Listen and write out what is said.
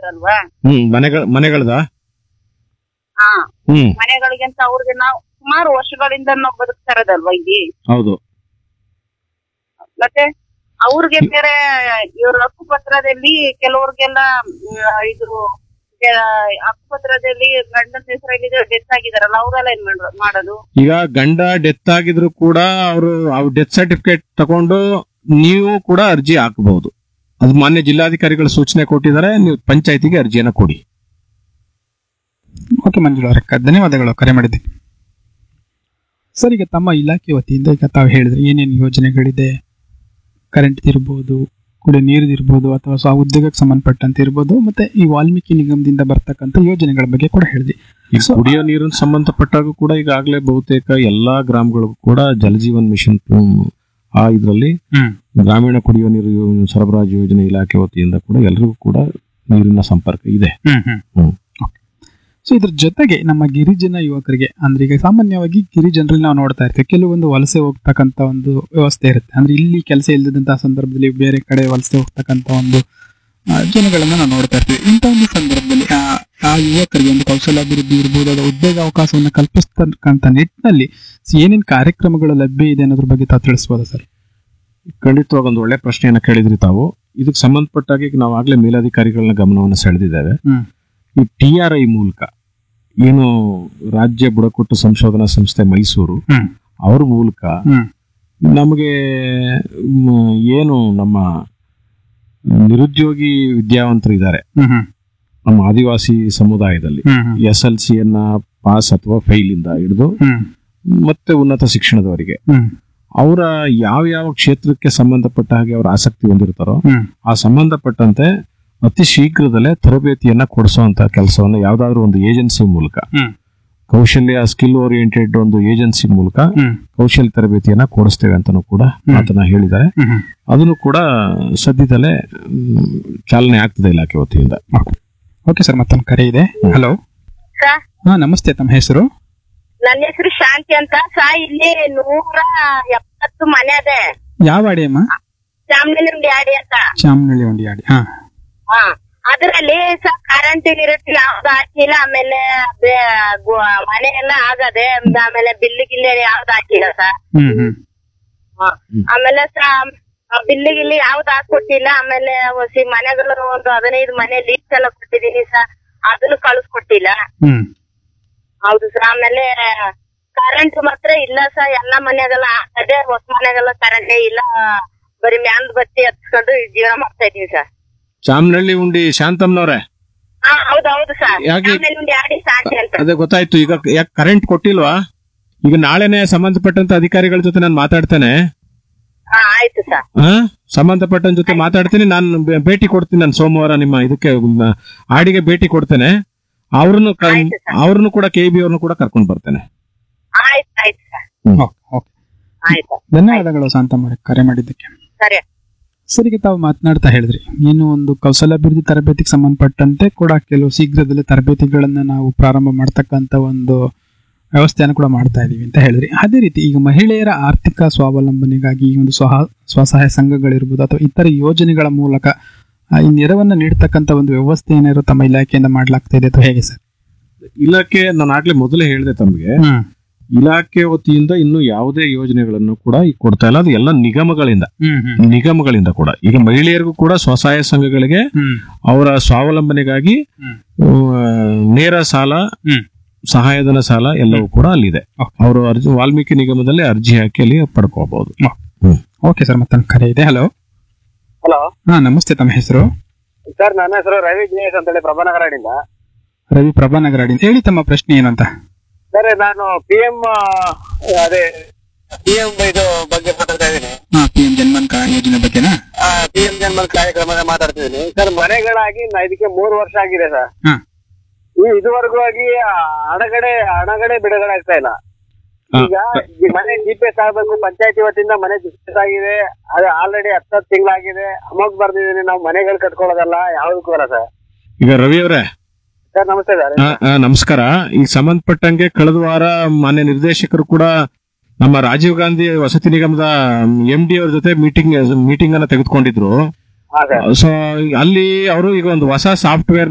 ಇದ್ರಲ್ವಾ ಹ್ಮ್ ಮನೆಗಳ ಮನೆಗಳದ ಹಾ ಹ್ಮ್ ಮನೆಗಳಿಗೆ ಅಂತ ಅವ್ರಿಗೆ ನಾವು ಸುಮಾರು ವರ್ಷಗಳಿಂದ ನಾವು ಬದುಕ್ತಾ ಇರೋದಲ್ವಾ ಇಲ್ಲಿ ಹೌದು ಮತ್ತೆ ಅವ್ರಿಗೆ ಬೇರೆ ಇವ್ರ ಹಕ್ಕುಪತ್ರದಲ್ಲಿ ಕೆಲವ್ರಿಗೆಲ್ಲ ಮ್, ಇದು ಆ, ಹಕ್ಕುಪತ್ರದಲ್ಲಿ ಗಂಡನ ಹೆಸರಲ್ಲಿ ಡೆತ್ ಆಗಿದಾರಲ್ಲ ಅವರೆಲ್ಲ ಏನ್ ಮಾಡ್- ಮಾಡೋದು ಈಗ ಗಂಡ ಡೆತ್ ಆಗಿದ್ರು ಕೂಡ ಅವರು ಅವ್ರ ಡೆತ್ ಸರ್ಟಿಫಿಕೇಟ್ ತಗೊಂಡು ನೀವು ಕೂಡ ಅರ್ಜಿ ಹಾಕಬಹುದು ಅದು ಮಾನ್ಯ ಜಿಲ್ಲಾಧಿಕಾರಿಗಳು ಸೂಚನೆ ಕೊಟ್ಟಿದ್ದಾರೆ ನೀವು ಪಂಚಾಯತಿಗೆ ಅರ್ಜಿಯನ್ನ ಕೊಡಿ ಓಕೆ ಮಂಜುಳಾ ಅವರಕ್ಕ ಧನ್ಯವಾದಗಳು ಕರೆ ಮಾಡಿದ್ದಕ್ಕೆ ಸರ್ ಈಗ ತಮ್ಮ ಇಲಾಖೆ ವತಿಯಿಂದ ಈಗ ತಾವು ಹೇಳಿದ್ರೆ ಏನೇನು ಯೋಜನೆಗಳಿದೆ ಕರೆಂಟ್ ಇರ್ಬೋದು ಕುಡಿಯೋ ನೀರಿರ್ಬೋದು ಅಥವಾ ಸ್ವ ಉದ್ಯೋಗಕ್ಕೆ ಸಂಬಂಧಪಟ್ಟಂತೆ ಇರ್ಬೋದು ಮತ್ತೆ ಈ ವಾಲ್ಮೀಕಿ ನಿಗಮದಿಂದ ಬರ್ತಕ್ಕಂಥ ಯೋಜನೆಗಳ ಬಗ್ಗೆ ಕೂಡ ಹೇಳಿದ್ವಿ ಈಗ So- ಕುಡಿಯೋ ನೀರಿನ ಸಂಬಂಧಪಟ್ಟಾಗ ಕೂಡ ಈಗಾಗಲೇ ಬಹುತೇಕ ಎಲ್ಲಾ ಗ್ರಾಮಗಳಿಗೂ ಕೂಡ ಜಲಜೀವನ್ ಮಿಷನ್ ಆ ಇದರಲ್ಲಿ ಗ್ರಾಮೀಣ ಕುಡಿಯುವ ನೀರು ಯೋ- ಸರಬರಾಜು ಯೋಜನೆ ಇಲಾಖೆ ವತಿಯಿಂದ ಕೂಡ ಎಲ್ರಿಗೂ ಕೂಡ ನೀರಿನ ಸಂಪರ್ಕ ಇದೆ ಹ್ಮ್. ಸೊ ಇದ್ರ ಜೊತೆಗೆ ನಮ್ಮ ಗಿರಿಜನ ಯುವಕರಿಗೆ ಅಂದ್ರೆ ಈಗ ಸಾಮಾನ್ಯವಾಗಿ ಗಿರಿಜನರಲ್ಲಿ ನಾವು ನೋಡ್ತಾ ಇರ್ತೀವಿ ಕೆಲವೊಂದು ವಲಸೆ ಹೋಗ್ತಕ್ಕಂತ ಒಂದು ವ್ಯವಸ್ಥೆ ಇರುತ್ತೆ ಅಂದ್ರೆ ಇಲ್ಲಿ ಕೆಲಸ ಇಲ್ಲದಂತಹ ಸಂದರ್ಭದಲ್ಲಿ ಬೇರೆ ಕಡೆ ವಲಸೆ ಹೋಗ್ತಕ್ಕಂತ ಒಂದು ಆ, ಜನಗಳನ್ನ ನಾವು ನೋಡ್ತಾ ಇರ್ತೀವಿ ಇಂಥ ಒಂದು ಸಂದರ್ಭದಲ್ಲಿ ಆ ಆ ಯುವಕರಿಗೆ ಒಂದು ಕೌಶಲಾಭಿವೃದ್ಧಿ ಇರ್ಬೋದು ಅಥವಾ ಉದ್ಯೋಗ ಅವಕಾಶವನ್ನು ಕಲ್ಪಿಸ್ತಕ್ಕಂಥ ನಿಟ್ಟಿನಲ್ಲಿ ಏನೇನು ಕಾರ್ಯಕ್ರಮಗಳು ಲಭ್ಯ ಇದೆ ಅನ್ನೋದ್ರ ಬಗ್ಗೆ ತಾವು ತಿಳಿಸ್ಬೋದಾ ಸರ್ ಖಂಡಿತವಾಗಿ ಒಂದು ಒಳ್ಳೆ ಪ್ರಶ್ನೆಯನ್ನ ಕೇಳಿದ್ರಿ ತಾವು ಇದಕ್ಕೆ ಸಂಬಂಧಪಟ್ಟಾಗ ಈಗ ನಾವು ಆಗ್ಲೇ ಮೇಲಾಧಿಕಾರಿಗಳನ್ನ ಗಮನವನ್ನು ಸೆಳೆದಿದ್ದೇವೆ ಹ್ಮ್. ಈ ಟಿ ಆರ್ ಐ ಮೂಲಕ ಏನು ರಾಜ್ಯ ಬುಡಕಟ್ಟು ಸಂಶೋಧನಾ ಸಂಸ್ಥೆ ಮೈಸೂರು ಹ್ಮ್. ಅವ್ರ ಮೂಲಕ ಹ್ಮ್. ನಮಗೆ ಮ್, ಏನು ನಮ್ಮ ನಿರುದ್ಯೋಗಿ ವಿದ್ಯಾವಂತರು ಇದ್ದಾರೆ ಹ್ಮ್ ಹ್ಮ್ ನಮ್ಮ ಆದಿವಾಸಿ ಸಮುದಾಯದಲ್ಲಿ ಹ್ಮ್ ಹ್ಮ್ ಎಸ್ ಎಲ್ ಸಿ ಅನ್ನ ಪಾಸ್ ಅಥವಾ ಫೈಲ್ ಇಂದ ಹಿಡಿದು ಹ್ಮ್ ಮತ್ತೆ ಉನ್ನತ ಶಿಕ್ಷಣದವರೆಗೆ ಹ್ಮ್ ಅವರ ಯಾವ ಯಾವ ಕ್ಷೇತ್ರಕ್ಕೆ ಸಂಬಂಧಪಟ್ಟ ಹಾಗೆ ಅವರು ಆಸಕ್ತಿ ಹೊಂದಿರ್ತಾರೋ ಹ್ಮ್ ಆ ಸಂಬಂಧಪಟ್ಟಂತೆ ಅತಿ ಶೀಘ್ರದಲ್ಲೇ ತರಬೇತಿಯನ್ನ ಕೊಡಿಸುವಂತ ಕೆಲಸವನ್ನ ಯಾವ್ದಾದ್ರು ಒಂದು ಏಜೆನ್ಸಿ ಮೂಲಕ ಹ್ಮ್. ಕೌಶಲ್ಯ ಸ್ಕಿಲ್ ಓರಿಯೆಂಟೆಡ್ ಒಂದು ಏಜೆನ್ಸಿ ಮೂಲಕ ಹ್ಮ್ ಕೌಶಲ್ಯ ತರಬೇತಿಯನ್ನ ಕೊಡಿಸ್ತೇವೆ ಅಂತಾನು ಕೂಡ ಮಾತನ್ನ ಹೇಳಿದ್ದಾರೆ ಹ್ಮ್ ಹ್ಮ್ ಅದನ್ನು ಕೂಡ ಸದ್ಯದಲ್ಲೇ ಮ್, ಚಾಲನೆ ಆಗ್ತದೆ ಇಲಾಖೆ ವತಿಯಿಂದ ಓಕೆ ಸರ್ ಮತ್ತೊಂದು ಕರೆ ಇದೆ ಹಲೋ ಸರ್ ಹಾ ನಮಸ್ತೆ ತಮ್ಮ ಹೆಸರು ನನ್ನ ಹೆಸರು ಶಾಂತಿ ಅಂತ ಸಾ ಇಲ್ಲಿ ನೂರ ಎಪ್ಪತ್ತು ಮನೆ ಅದೇ ಯಾವ ಅಡಿ ಅಮ್ಮ ಚಾಮಲಿಂಗಡಿ ಆಡಿ ಅಂತ ಚಾಮನಹಳ್ಳಿ ಒಂಡಿ ಆಡಿ ಹಾ ಹಾ ಅದ್ರಲ್ಲಿ ಸರ್ ಕರೆಂಟ್ ಇರುತ್ತೆ ಯಾವ್ದು ಹಾಕಿಲ್ಲ ಆಮೇಲೆ ಬೇ- ಗು- ಮನೆ ಎಲ್ಲ ಆಗದೆ ಆಮೇಲೆ ಬಿಲ್ಲು ಗಿಲ್ಲು ಯಾವ್ದು ಹಾಕಿಲ್ಲ ಸರ್ ಹ್ಮ್ ಹ್ಮ್ ಆಮೇಲೆ ಬಿಲ್ಲು ಗಿಲ್ಲಿ ಯಾವ್ದು ಹಾಕೊಟ್ಟಿಲ್ಲ ಆಮೇಲೆ ಹೊಸಿ ಮನೆಗಳು ಒಂದು ಹದಿನೈದು ಮನೆ ಲೀಸ್ ಎಲ್ಲ ಕೊಟ್ಟಿದೀನಿ ಸರ್ ಅದನ್ನು ಕಳಿಸ್ಕೊಟ್ಟಿಲ್ಲ ಹ್ಮ್ ಹೌದು ಸರ್ ಆಮೇಲೆ ಕರೆಂಟ್ ಮಾತ್ರ ಇಲ್ಲ ಸರ್ ಎಲ್ಲಾ ಮನೆಗೆಲ್ಲ ಆಗ್ತದೆ ಹೊಸ ಮನೆಗೆಲ್ಲ ಕರೆಂಟೇ ಇಲ್ಲ ಬರೀ ಮ್ಯಾನ್ ಬತ್ತಿ ಹತ್ಕೊಂಡು ಜೀವನ ಮಾಡ್ತಾ ಇದೀವಿ ಸರ್ ಚಾಮನಹಳ್ಳಿ ಉಂಡಿ ಶಾಂತಮ್ನವ್ರೆ ಹಾ ಹೌದು ಹೌದು ಸರ್ ಯಾಕೆ? ಆಮೇಲೆ ಒಂದು ಆಡಿ ಸಾಂತಿ ಅಂತ ಅದೇ ಗೊತ್ತಾಯ್ತು ಈಗ ಯಾಕೆ ಕರೆಂಟ್ ಕೊಟ್ಟಿಲ್ವಾ ಈಗ ನಾಳೆನೆ ಸಂಬಂಧಪಟ್ಟಂತ ಅಧಿಕಾರಿಗಳ ಜೊತೆ ನಾನು ಮಾತಾಡ್ತೇನೆ ಹಾ ಆಯ್ತು ಸರ್ ಆ? ಸಂಬಂಧಪಟ್ಟಂತ ಜೊತೆ ಮಾತಾಡ್ತೀನಿ ನಾನು ಬೆ- ಭೇಟಿ ಕೊಡ್ತೀನಿ ನಾನು ಸೋಮವಾರ ನಿಮ್ಮ ಇದಕ್ಕೆ ಮ್, ಆಡಿಗೆ ಭೇಟಿ ಕೊಡ್ತೇನೆ ಅವ್ರನ್ನು ಆಯ್ತು ಸರ್. ಅವ್ರನ್ನು ಕೂಡ ಕೆ ಬಿ ಅವ್ರನ್ನು ಕೂಡ ಕರ್ಕೊಂಡು ಬರ್ತೇನೆ ಆಯ್ತು ಆಯ್ತು ಸರ್ ಓಕೆ ಓಕೆ ಆಯ್ತು ಧನ್ಯವಾದಗಳು ಶಾಂತಮ್ಮ ಅವರೇ ಕರೆ ಮಾಡಿದ್ದಕ್ಕೆ ಸರಿ ಸರ್ ಈಗ ತಾವು ಮಾತನಾಡ್ತಾ ಹೇಳಿದ್ರಿ ಏನು ಒಂದು ಕೌಶಲ್ಯಾಭಿವೃದ್ಧಿ ತರಬೇತಿಗೆ ಸಂಬಂಧಪಟ್ಟಂತೆ ಕೂಡ ಕೆಲವು ಶೀಘ್ರದಲ್ಲೇ ತರಬೇತಿಗಳನ್ನ ನಾವು ಪ್ರಾರಂಭ ಮಾಡ್ತಕ್ಕಂಥ ಒಂದು ವ್ಯವಸ್ಥೆಯನ್ನು ಕೂಡ ಮಾಡ್ತಾ ಇದೀವಿ ಅಂತ ಹೇಳಿದ್ರಿ ಅದೇ ರೀತಿ ಈಗ ಮಹಿಳೆಯರ ಆರ್ಥಿಕ ಸ್ವಾವಲಂಬನೆಗಾಗಿ ಈ ಒಂದು ಸ್ವಹ ಸ್ವಸಹಾಯ ಸಂಘಗಳಿರ್ಬೋದು ಅಥವಾ ಇತರ ಯೋಜನೆಗಳ ಮೂಲಕ ಆ, ಈ ನೆರವನ್ನ ನೀಡ್ತಕ್ಕಂಥ ಒಂದು ವ್ಯವಸ್ಥೆ ಏನಾದ್ರು ತಮ್ಮ ಇಲಾಖೆಯಿಂದ ಮಾಡ್ಲಾಗ್ತಾ ಇದೆ ಅಥವಾ ಹೇಗೆ ಸರ್ ಇಲಾಖೆ ನಾನು ಆಗ್ಲೇ ಮೊದಲೇ ಹೇಳಿದೆ ತಮಗೆ ಇಲಾಖೆ ವತಿಯಿಂದ ಇನ್ನು ಯಾವುದೇ ಯೋಜನೆಗಳನ್ನು ಕೂಡ ಈಗ ಕೊಡ್ತಾ ಇಲ್ಲ ಅದು ಎಲ್ಲ ನಿಗಮಗಳಿಂದ ನಿಗಮಗಳಿಂದ ಕೂಡ ಈಗ ಮಹಿಳೆಯರಿಗೂ ಕೂಡ ಸ್ವಸಹಾಯ ಸಂಘಗಳಿಗೆ ಅವರ ಸ್ವಾವಲಂಬನೆಗಾಗಿ ಹ್ಮ್. ಆ, ನೇರ ಸಾಲ ಹ್ಮ್. ಸಹಾಯಧನ ಸಾಲ ಎಲ್ಲವೂ ಕೂಡ ಅಲ್ಲಿದೆ Okay. ಅವರು ಅರ್ಜಿ ವಾಲ್ಮೀಕಿ ನಿಗಮದಲ್ಲಿ ಅರ್ಜಿ ಹಾಕಿ ಅಲ್ಲಿ ಪಡ್ಕೋಬಹುದು ಓಕೆ ಸರ್ ಮತ್ತೊಂದು ಕರೆ ಇದೆ ಹಲೋ ಹಲೋ ಹಾ ನಮಸ್ತೆ ತಮ್ಮ ಹೆಸರು ಸರ್ ನನ್ನ ಹೆಸರು ರವಿ ದಿನೇಶ್ ಅಂತೇಳಿ ಪ್ರಭಾನಗರಡಿಂದ ರವಿ ಪ್ರಭಾನಗರ ಹೇಳಿ ತಮ್ಮ ಪ್ರಶ್ನೆ ಏನು ಅಂತ ಸರ್ ನಾನು ಪಿ ಎಂ ಅದೇ ಪಿ ಎಂ ಇದು ಬಗ್ಗೆ ಮಾತಾಡ್ತಾ ಇದ್ದೀನಿ ಹಾ ಪಿ ಎಂ ಜನ್ಮನ್ ಕಾ- ಯೋಜನೆ ಬಗ್ಗೆನಾ ಪಿ ಎಂ ಜನ್ಮನ್ ಕಾರ್ಯಕ್ರಮದ ಮಾತಾಡ್ತಿದ್ದೀನಿ ಸರ್ ಮನೆಗಳಾಗಿ ನಾ ಇದಕ್ಕೆ ಮೂರು ವರ್ಷ ಆಗಿದೆ ಸರ್ ಹಾ. ಈ ಇದುವರೆಗೂ ಆಗಿ ಆ, ಹಣಗಡೆ ಹಣಗಡೆ ಬಿಡುಗಡೆ ಆಗ್ತಾ ಇಲ್ಲ ಹಾ. ಈಗ ಈ ಮನೆ ಜಿ ಪಿ ಎಸ್ ಆಗ್ಬೇಕು ಪಂಚಾಯತಿ ವತಿಯಿಂದ ಮನೆ ಜಿ ಪಿ ಎಸ್ ಆಗಿದೆ ಅದು ಆಲ್ರೆಡಿ ಹತ್ತತ್ತು ತಿಂಗಳಾಗಿದೆ ಅಮೌಂಟ್ ಬರ್ದಿದ್ದೀನಿ ನಾವು ಮನೆಗಳು ಕಟ್ಕೊಳ್ಳೋದಲ್ಲ ಯಾವ್ದಕ್ಕೂ ಬರ ಸರ್ ಈಗ ರವಿ ಅವರೇ ಸರ್ ನಮಸ್ತೆ ಸರ್ ಆ, ಆ, ನಮಸ್ಕಾರ ಈಗ ಸಂಬಂಧಪಟ್ಟಂಗೆ ಕಳೆದ ವಾರ ಮಾನ್ಯ ನಿರ್ದೇಶಕರು ಕೂಡ ನಮ್ಮ ರಾಜೀವ್ ಗಾಂಧಿ ವಸತಿ ನಿಗಮದ ಎಂ ಡಿ ಅವ್ರ ಜೊತೆ ಮೀಟಿಂಗ್ ಮೀಟಿಂಗ್ ಅನ್ನ ತೆಗೆದುಕೊಂಡಿದ್ರು ಹಾ ಸರ್ ಸೊ ಅಲ್ಲಿ ಅವರು ಈಗ ಒಂದು ಹೊಸ ಸಾಫ್ಟ್ವೇರ್